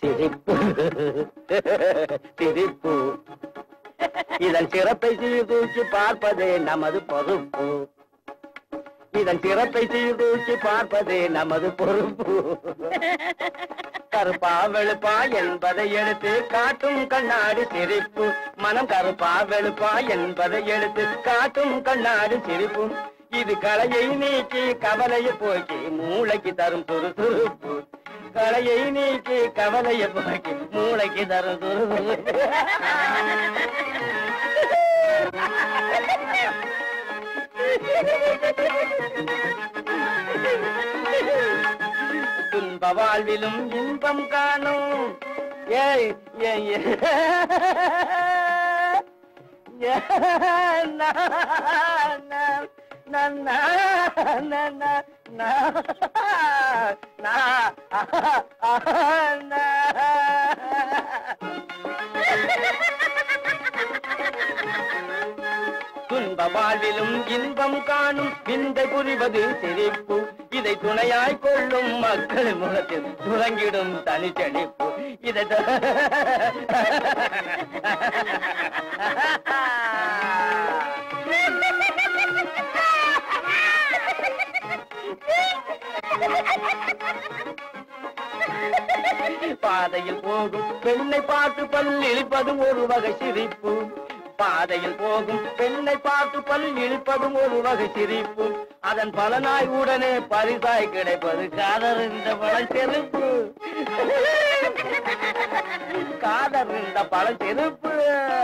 சிரிப்பு சிரிப்பு இதன் சிறப்பை சீர்தூக்கி பார்ப்பதே நமது பொறுப்பு இதன் சிறப்பை சீர்தூக்கி பார்ப்பதே நமது பொறுப்பு கருப்பா வெளுப்பா என்பதை எடுத்து காட்டும் கண்ணாடி சிரிப்பு மனம் கருப்பா வெளுப்பா என்பதை எடுத்து காட்டும் கண்ணாடி சிரிப்பு இது கலையை நீக்கி கவலையை போக்கி மூளைக்கு தரும் துருதுருப்பு கலையை நீக்கி கவலையை போக்கி மூளைக்கு தரும் துருதுருப்பு துன்ப வாழ்விலும் இன்பம் காணும் ஏய் ஏய், ஏய். ஏய், நா, நா, நா, நா, நா, நா, நா, நா, நா. துன்ப வாழ்விலும் இன்பம் காணும் விந்தை புரிவது சிரிப்பு இதை துணையாய் கொள்ளும் மக்கள் முகத்தில் துறங்கிடும் தனிச்செழிப்பு இதை த- பாதையில் போகும் பெண்ணை பார்த்து பல் இழிப்பதும் ஒரு வகை சிரிப்பு பாதையில் போகும் பெண்ணை பார்த்து பல் இழிப்பதும் ஒரு வகை சிரிப்பு அதன் பலனாய் உடனே பரிசாய் கிடைப்பது காதல் இந்த பல செருப்பு காதல் இந்த பல செருப்பு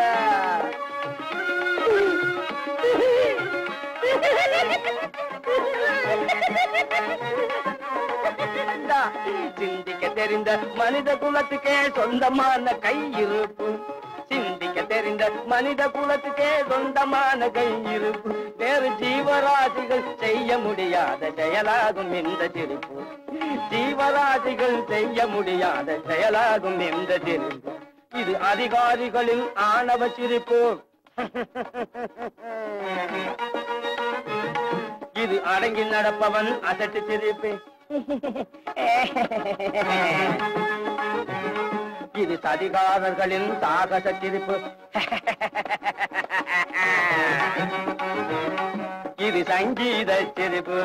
இந்தா, சிந்திக்க தெரிந்த மனித குலத்துக்கே சொந்தமான கை இருப்பு சிந்திக்க தெரிந்த மனித குலத்துக்கே சொந்தமான கை இருப்பு வேறு ஜீவராசிகள் செய்ய முடியாத செயலாகும் இந்த சிரிப்பு ஜீவராசிகள் செய்ய முடியாத செயலாகும் இந்த சிரிப்பு இது அதிகாரிகளின் ஆணவ சிரிப்பு இது அடங்கி நடப்பவன் அசட்டு சிரிப்பு இது சதிகாரர்களின் சாகச சிரிப்பு இது சங்கீத சிரிப்பு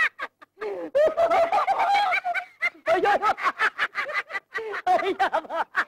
ஐயோ! ஐயோ!